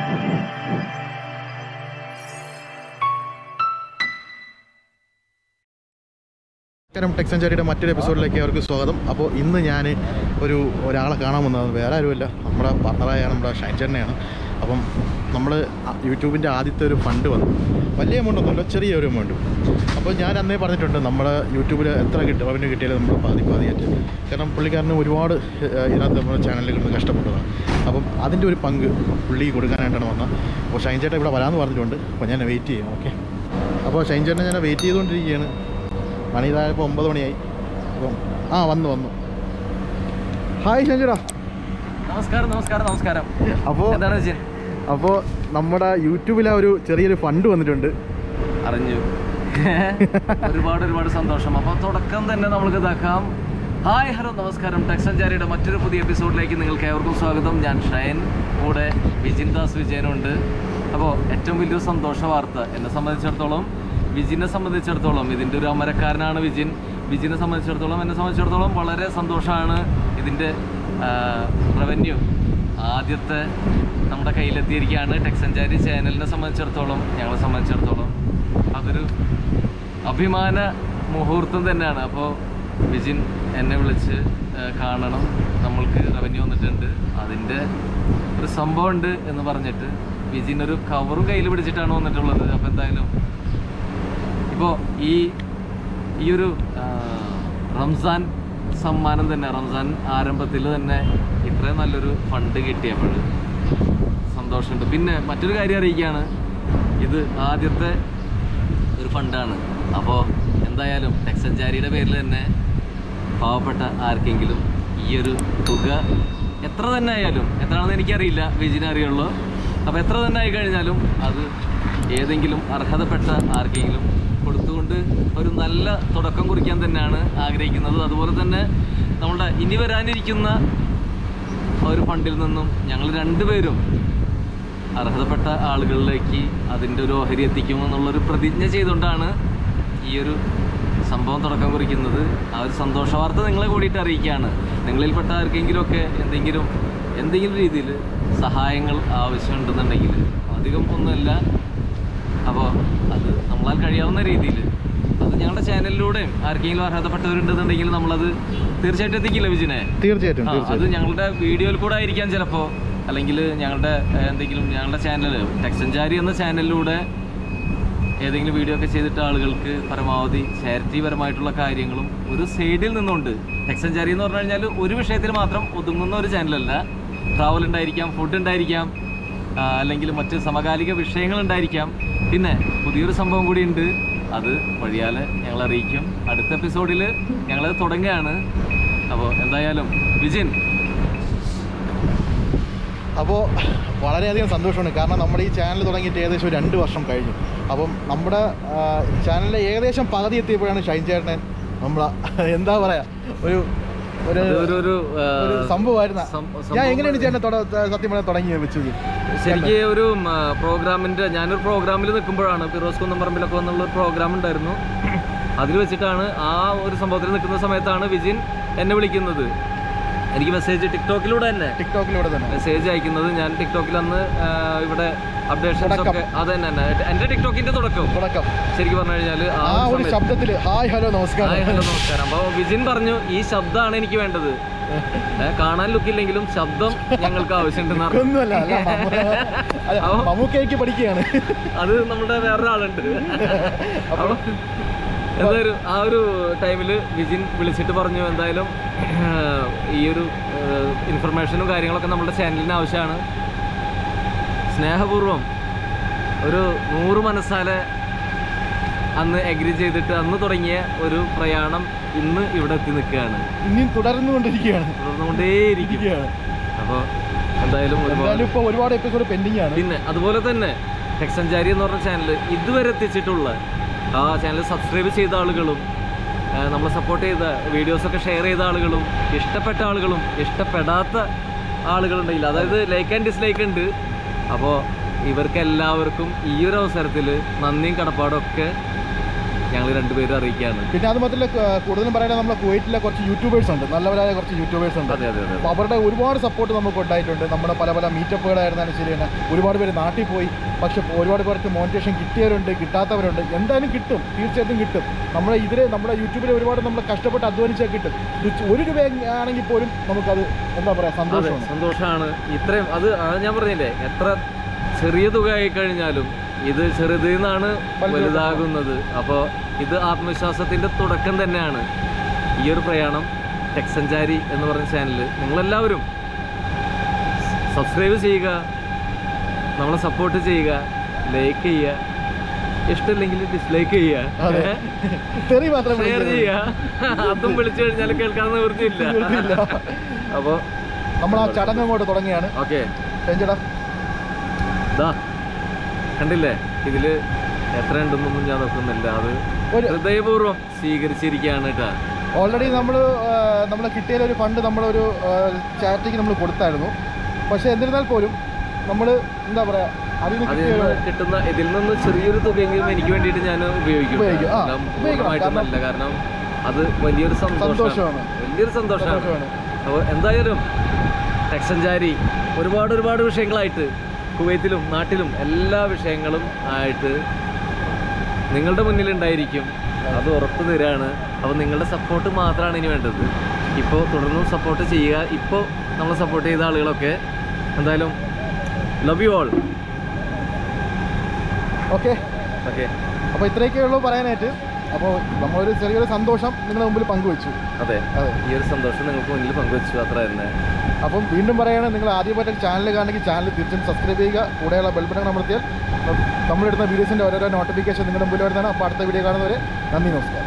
നമസ്കാരം ടെക്സഞ്ചാരിയുടെ മറ്റൊരു എപ്പിസോഡിലേക്ക് അവർക്ക് സ്വാഗതം അപ്പോൾ ഇന്ന് ഞാൻ ഒരു ഒരാളെ കാണാൻ വന്നത് വേറെ ആരുമല്ല നമ്മുടെ പാർട്ണറായ നമ്മുടെ ഷൈൻ ചേട്ടനെയാണ് അപ്പം നമ്മൾ യൂട്യൂബിൻ്റെ ആദ്യത്തെ ഒരു ഫണ്ട് വന്നു വലിയ എമൗണ്ട് ഒന്നുമില്ല ചെറിയ ഒരു എമൗണ്ട് അപ്പോൾ ഞാൻ അന്നേ പറഞ്ഞിട്ടുണ്ട് നമ്മുടെ യൂട്യൂബിൽ എത്ര കിട്ടും അവന് കിട്ടിയാലും നമ്മൾ പാതി പാതിയായിട്ട് കാരണം പുള്ളിക്കാരന് ഒരുപാട് ഏഹ്, ഇതിനകത്ത് നമ്മുടെ ചാനലിൽ കിടന്ന് കഷ്ടപ്പെട്ടതാണ് അപ്പം അതിൻ്റെ ഒരു പങ്ക് പുള്ളി കൊടുക്കാനായിട്ടാണ് വന്നത് അപ്പോൾ ഷൈൻ ചേട്ടൻ ഇവിടെ വരാമെന്ന് പറഞ്ഞിട്ടുണ്ട് അപ്പോൾ ഞാൻ വെയിറ്റ് ചെയ്യാം ഓക്കെ അപ്പോൾ ഷൈൻ ചേട്ടനെ ഞാൻ വെയിറ്റ് ചെയ്തുകൊണ്ടിരിക്കുകയാണ് മണി ഇതായപ്പോൾ ഒമ്പത് മണിയായി അപ്പം ആ വന്നു വന്നു ഹായ് ഷഞ്ചുടാ നമസ്കാരം നമസ്കാരം നമസ്കാരം അപ്പോൾ എന്താണ് വിജയൻ അപ്പോൾ നമ്മുടെ യൂട്യൂബിലെ ഒരു ചെറിയൊരു ഫണ്ട് വന്നിട്ടുണ്ട് അറിഞ്ഞു ഒരുപാട് ഒരുപാട് സന്തോഷം അപ്പോൾ തുടക്കം തന്നെ നമ്മൾക്ക് ഇതാക്കാം ഹായ് ഹലോ നമസ്കാരം ടെക്സഞ്ചാരിയുടെ മറ്റൊരു പുതിയ എപ്പിസോഡിലേക്ക് നിങ്ങൾക്ക് ഏവർക്കും സ്വാഗതം ഞാൻ ഷയൻ കൂടെ വിജിൻ ദാസ് വിജയനുണ്ട് അപ്പോൾ ഏറ്റവും വലിയൊരു സന്തോഷ വാർത്ത എന്നെ സംബന്ധിച്ചിടത്തോളം വിജിനെ സംബന്ധിച്ചിടത്തോളം ഇതിൻ്റെ ഒരു അമരക്കാരനാണ് വിജിൻ വിജിനെ സംബന്ധിച്ചിടത്തോളം എന്നെ സംബന്ധിച്ചിടത്തോളം വളരെ സന്തോഷമാണ് ഇതിൻ്റെ റവന്യൂ ആദ്യത്തെ നമ്മുടെ കയ്യിലെത്തിയിരിക്കുകയാണ് ടെക്സഞ്ചാരി ചാനലിനെ സംബന്ധിച്ചിടത്തോളം ഞങ്ങളെ സംബന്ധിച്ചിടത്തോളം അതൊരു അഭിമാന മുഹൂർത്തം തന്നെയാണ് അപ്പോൾ വിജിൻ എന്നെ വിളിച്ച് ആ, കാണണം നമ്മൾക്ക് റവന്യൂ വന്നിട്ടുണ്ട് അതിൻ്റെ ഒരു സംഭവം ഉണ്ട് എന്ന് പറഞ്ഞിട്ട് വിജിൻ ഒരു കവറും കയ്യിൽ പിടിച്ചിട്ടാണ് വന്നിട്ടുള്ളത് അപ്പോൾ എന്തായാലും ഇപ്പോൾ ഈ ഈ ഒരു ആ, റംസാൻ സമ്മാനം തന്നെ റംസാൻ ആരംഭത്തിൽ തന്നെ ഇത്രയും നല്ലൊരു ഫണ്ട് കിട്ടിയപ്പോൾ സന്തോഷമുണ്ട് പിന്നെ മറ്റൊരു കാര്യം അറിയിക്കുകയാണ് ഇത് ആദ്യത്തെ ഒരു ഫണ്ടാണ് അപ്പോൾ എന്തായാലും ടെക്സഞ്ചാരിയുടെ പേരിൽ തന്നെ പാവപ്പെട്ട ആർക്കെങ്കിലും ഈ ഒരു തുക എത്ര തന്നെ ആയാലും എത്രയാണെന്ന് എനിക്കറിയില്ല വിജിനെ അറിയുള്ളൂ അപ്പോൾ എത്ര തന്നെ ആയി കഴിഞ്ഞാലും അത് ഏതെങ്കിലും അർഹതപ്പെട്ട ആർക്കെങ്കിലും കൊടുത്തുകൊണ്ട് ഒരു നല്ല തുടക്കം കുറിക്കാൻ തന്നെയാണ് ആഗ്രഹിക്കുന്നത് അതുപോലെ തന്നെ നമ്മളുടെ ഇനി വരാനിരിക്കുന്ന ഒരു ഫണ്ടിൽ നിന്നും ഞങ്ങൾ രണ്ടുപേരും അർഹതപ്പെട്ട ആളുകളിലേക്ക് അതിൻ്റെ ഒരു ഓഹരി എത്തിക്കുമെന്നുള്ളൊരു പ്രതിജ്ഞ ചെയ്തുകൊണ്ടാണ് ഈ ഒരു സംഭവം തുടക്കം കുറിക്കുന്നത് ആ ഒരു സന്തോഷ വാർത്ത നിങ്ങളെ കൂടിയിട്ട് അറിയിക്കുകയാണ് നിങ്ങളിൽപ്പെട്ട ആർക്കെങ്കിലുമൊക്കെ എന്തെങ്കിലും എന്തെങ്കിലും രീതിയിൽ സഹായങ്ങൾ ആവശ്യമുണ്ടെന്നുണ്ടെങ്കിൽ അധികം ഒന്നുമില്ല അപ്പോൾ അത് നമ്മളാൽ കഴിയാവുന്ന രീതിയിൽ അത് ഞങ്ങളുടെ ചാനലിലൂടെയും ആർക്കെങ്കിലും അർഹതപ്പെട്ടവരുണ്ടെന്നുണ്ടെങ്കിൽ നമ്മളത് തീർച്ചയായിട്ടും എത്തിക്കില്ല വിജിനെ തീർച്ചയായിട്ടും ആ, അത് തീർച്ചയായിട്ടും ഞങ്ങളുടെ വീഡിയോയിൽ കൂടെ ആയിരിക്കാം ചിലപ്പോൾ അല്ലെങ്കിൽ ഞങ്ങളുടെ ഏഹ്, എന്തെങ്കിലും ഞങ്ങളുടെ ചാനൽ ടെക്സഞ്ചാരി എന്ന ചാനലിലൂടെ ഏതെങ്കിലും വീഡിയോ ഒക്കെ ചെയ്തിട്ട് ആളുകൾക്ക് പരമാവധി ചാരിറ്റി പരമായിട്ടുള്ള കാര്യങ്ങളും ഒരു സൈഡിൽ നിന്നുകൊണ്ട് ടെക്സഞ്ചാരി എന്ന് പറഞ്ഞു കഴിഞ്ഞാൽ ഒരു വിഷയത്തിൽ മാത്രം ഒതുങ്ങുന്ന ഒരു ചാനലല്ല ട്രാവൽ ഉണ്ടായിരിക്കാം ഫുഡ് ഉണ്ടായിരിക്കാം ആ, അല്ലെങ്കിൽ മറ്റ് സമകാലിക വിഷയങ്ങൾ ഉണ്ടായിരിക്കാം പിന്നെ പുതിയൊരു സംഭവം കൂടി ഉണ്ട് അത് വഴിയാലെ ഞങ്ങൾ അറിയിക്കും അടുത്ത എപ്പിസോഡിൽ ഞങ്ങളത് തുടങ്ങുകയാണ് അപ്പോൾ എന്തായാലും വിജിൻ അപ്പോൾ വളരെയധികം സന്തോഷമുണ്ട് കാരണം നമ്മുടെ ഈ ചാനൽ തുടങ്ങിയിട്ട് ഏകദേശം ഒരു രണ്ട് വർഷം കഴിഞ്ഞു അപ്പം നമ്മുടെ ചാനലിൻ്റെ ഏകദേശം പകുതി എത്തിയപ്പോഴാണ് ഷൈൻ ചേട്ടൻ നമ്മളെ എന്താ പറയാ ഒരു ഒരു ഒരു ഒരു ആ, ഒരു സംഭവമായിരുന്നു സം- ഞാൻ സംഭവം എങ്ങനെയാണ് ചേട്ടനെ തുട- സത്യം പറഞ്ഞാൽ തുടങ്ങി വെച്ചത് ശരിക്ക് ഒരു ഉം, ആ, പ്രോഗ്രാമിന്റെ ഞാനൊരു പ്രോഗ്രാമിൽ നിൽക്കുമ്പോഴാണ് ഫിറോസ് കുന്നംപറമ്പിലൊക്കെ വന്നുള്ള ഒരു പ്രോഗ്രാം ഉണ്ടായിരുന്നു അതിൽ വെച്ചിട്ടാണ് ആ ഒരു സംഭവത്തിൽ നിൽക്കുന്ന സമയത്താണ് വിജിൻ എന്നെ വിളിക്കുന്നത് എനിക്ക് മെസ്സേജ് ടിക്ടോക്കിലൂടെ തന്നെ ടിക്ടോക്കിലൂടെ തന്നെ മെസ്സേജ് അയക്കുന്നത് ഞാൻ ടിക്ടോക്കിൽ അന്ന് ആ, ഇവിടെ അപ്ഡേഷൻസ് തുടക്കം. ഒക്കെ അത് തന്നെ തന്നെ എൻ്റെ ടിക്ടോക്കിന്റെ തുടക്കം തുടക്കം ശരിക്കും പറഞ്ഞു കഴിഞ്ഞാൽ ആ ആ ഒരു ഒരു സമയത്ത് ശബ്ദത്തിൽ ഹായ് ഹലോ നമസ്കാരം ഹായ് ഹലോ നമസ്കാരം അപ്പോൾ വിജിൻ പറഞ്ഞു ഈ ശബ്ദമാണ് എനിക്ക് വേണ്ടത് ഏ, കാണാൻ ലുക്കില്ലെങ്കിലും ശബ്ദം ഞങ്ങൾക്ക് ആവശ്യമുണ്ടെന്ന് പറഞ്ഞു. ഒന്നുമല്ല അല്ല മമ്മൂ- അല്ല, അവ- മമ്മൂക്കയ്ക്ക് പഠിക്കുകയാണ് അത് നമ്മുടെ വേറൊരാളുണ്ട് അപ്പൊ എന്തായാലും ആ ഒരു ടൈമിൽ വിജിൻ വിളിച്ചിട്ട് പറഞ്ഞു എന്തായാലും ഈ ഒരു ഇൻഫർമേഷനും കാര്യങ്ങളൊക്കെ നമ്മുടെ ചാനലിന് ആവശ്യമാണ് സ്നേഹപൂർവം ഒരു നൂറ് മനസ്സാലെ അന്ന് എഗ്രി ചെയ്തിട്ട് അന്ന് തുടങ്ങിയ ഒരു പ്രയാണം ഇന്ന് ഇവിടെ എത്തി നിൽക്കുകയാണ് ഇനിയും തുടർന്നുകൊണ്ടിരിക്കുകയാണ് തുടർന്നുകൊണ്ടേയിരിക്കും ഇരിക്കുകയാണ്. അപ്പോൾ എന്തായാലും ഒരുപാട് എന്തായാലും ഇപ്പോൾ ഒരുപാട് എപ്പിസോഡ് പെൻഡിങ് ആണ് പിന്നെ അതുപോലെ തന്നെ ടെക്സഞ്ചാരി എന്ന് പറഞ്ഞ ചാനൽ ഇതുവരെ എത്തിച്ചിട്ടുള്ള ആ ചാനൽ സബ്സ്ക്രൈബ് ചെയ്ത ആളുകളും ആ, നമ്മളെ സപ്പോർട്ട് ചെയ്ത വീഡിയോസൊക്കെ ഷെയർ ചെയ്ത ആളുകളും ഇഷ്ടപ്പെട്ട ആളുകളും ഇഷ്ടപ്പെടാത്ത ആളുകളുണ്ടെങ്കിൽ അതായത് ലൈക്ക് ആൻഡ് ഡിസ്ലൈക്ക് ഉണ്ട് അപ്പോൾ ഇവർക്ക് എല്ലാവർക്കും ഈ ഒരു അവസരത്തിൽ നന്ദിയും കടപ്പാടും ഒക്കെ ഞങ്ങൾ രണ്ടുപേരും അറിയിക്കുകയാണ് പിന്നെ അത് മാത്രമല്ല ക- കൂടുതലും പറയുന്നത് നമ്മളെ കുവൈറ്റിലെ കുറച്ച് യൂട്യൂബേഴ്സ് ഉണ്ട് നല്ലവരായ കുറച്ച് യൂട്യൂബേഴ്സ് ഉണ്ട് അതെ അതെ അതെ അപ്പോൾ അവരുടെ ഒരുപാട് സപ്പോർട്ട് നമുക്ക് ഉണ്ടായിട്ടുണ്ട് നമ്മുടെ പല പല മീറ്റപ്പുകളായിരുന്നാലും ശരി തന്നെ ഒരുപാട് പേര് നാട്ടിൽ പോയി പക്ഷെ ഒരുപാട് പേർക്ക് മോണിറ്റേഷൻ കിട്ടിയവരുണ്ട് കിട്ടാത്തവരുണ്ട് എന്തായാലും കിട്ടും തീർച്ചയായിട്ടും കിട്ടും നമ്മളെ ഇതിൽ നമ്മുടെ യൂട്യൂബിൽ ഒരുപാട് നമ്മൾ കഷ്ടപ്പെട്ട് അധ്വാനിച്ചാൽ കിട്ടും ഇത് ഒരു രൂപ ആണെങ്കിൽ പോലും നമുക്കത് എന്താ പറയുക അതെ സന്തോഷമാണ് സന്തോഷമാണ് ഇത്രയും അത് അത് ഞാൻ പറഞ്ഞില്ലേ എത്ര ചെറിയ തുക ആയി കഴിഞ്ഞാലും ഇത് ചെറുതിൽ നിന്നാണ് വലുതാകുന്നത് അപ്പോൾ ഇത് ആത്മവിശ്വാസത്തിന്റെ തുടക്കം തന്നെയാണ് ഈ ഒരു പ്രയാണം ടെക്സഞ്ചാരി എന്ന് പറഞ്ഞ ചാനൽ നിങ്ങളെല്ലാവരും സബ്സ്ക്രൈബ് ചെയ്യുക നമ്മളെ സപ്പോർട്ട് ചെയ്യുക ലൈക്ക് ചെയ്യുക ഇഷ്ടമില്ലെങ്കിൽ ഡിസ്ലൈക്ക് അതെ. ചെയ്യുക തെറി മാത്രം ഷെയർ വിളിക്കരുത്. ചെയ്യുക അതും വിളിച്ചു കഴിഞ്ഞാൽ കേൾക്കാൻ നിവൃത്തിയില്ല തീർച്ചയില്ല. അപ്പോൾ നമ്മൾ ആ ചടങ്ങ് അങ്ങോട്ട് തുടങ്ങിയാണ് ഓക്കെ ചേട്ടാ ദാ കണ്ടില്ലേ ഇതില് എത്ര ഉണ്ടെന്നൊന്നും ഞാൻ നോക്കുന്നില്ല അത് ഒരു ഹൃദയപൂർവ്വം സ്വീകരിച്ചിരിക്കുകയാണ് കേട്ടാ ഓൾറെഡി നമ്മൾ നമ്മൾ കിട്ടിയ ഒരു ഫണ്ട് നമ്മളൊരു ചാരിറ്റിക്ക് നമ്മൾ കൊടുത്തായിരുന്നു പക്ഷേ എന്നിരുന്നാൽ പോലും നമ്മൾ എന്താ പറയുക അതിൽ നിന്ന് അതിൽ കിട്ടിയ നിന്ന് ഒരു- കിട്ടുന്ന ഇതിൽ നിന്ന് ചെറിയൊരു തുകയെങ്കിലും എനിക്ക് വേണ്ടിയിട്ട് ഞാൻ ഉപയോഗിക്കും ഉപയോഗിക്കും. ആ, എല്ലാം ഉപയോഗിക്കണം. പൂർണ്ണമായിട്ടൊന്നല്ല കാരണം അത് വലിയൊരു സന്തോഷമാണ് സന്തോഷമാണ് വലിയൊരു സന്തോഷമാണ് സന്തോഷമാണ് അപ്പോൾ എന്തായാലും ടെക്സഞ്ചാരി ഒരുപാട് ഒരുപാട് വിഷയങ്ങളായിട്ട് കുവൈത്തിലും നാട്ടിലും എല്ലാ വിഷയങ്ങളും ആയിട്ട് നിങ്ങളുടെ മുന്നിലുണ്ടായിരിക്കും അത് ഉറപ്പ് തരാണ് അപ്പോൾ നിങ്ങളുടെ സപ്പോർട്ട് മാത്രമാണ് ഇനി വേണ്ടത് ഇപ്പോൾ തുടർന്നും സപ്പോർട്ട് ചെയ്യുക ഇപ്പോൾ നമ്മൾ സപ്പോർട്ട് ചെയ്ത ആളുകളൊക്കെ എന്തായാലും love you all okay okay അപ്പോൾ ഇത്രയൊക്കെ ഉള്ളൂ പറയാനായിട്ട് അപ്പോൾ നമ്മളൊരു ചെറിയൊരു സന്തോഷം നിങ്ങളുടെ മുമ്പിൽ പങ്കുവെച്ചു അതെ അതെ ഈ ഒരു സന്തോഷം നിങ്ങൾക്ക് മുന്നിൽ പങ്കുവച്ചു അത്ര തന്നെ അപ്പം വീണ്ടും പറയുകയാണ് നിങ്ങൾ ആദ്യമായിട്ട് ചാനൽ കാണണമെങ്കിൽ ചാനൽ തീർച്ചയായും സബ്സ്ക്രൈബ് ചെയ്യുക കൂടെയുള്ള ബെൽബട്ടൺ അമർത്തിയാൽ നമ്മളിടുന്ന വീഡിയോസിൻ്റെ ഓരോരോ നോട്ടിഫിക്കേഷൻ നിങ്ങളുടെ മുമ്പിൽ വരുന്നതാണ് അപ്പോൾ അടുത്ത വീഡിയോ കാണുന്നവരെ നന്ദി നമസ്കാരം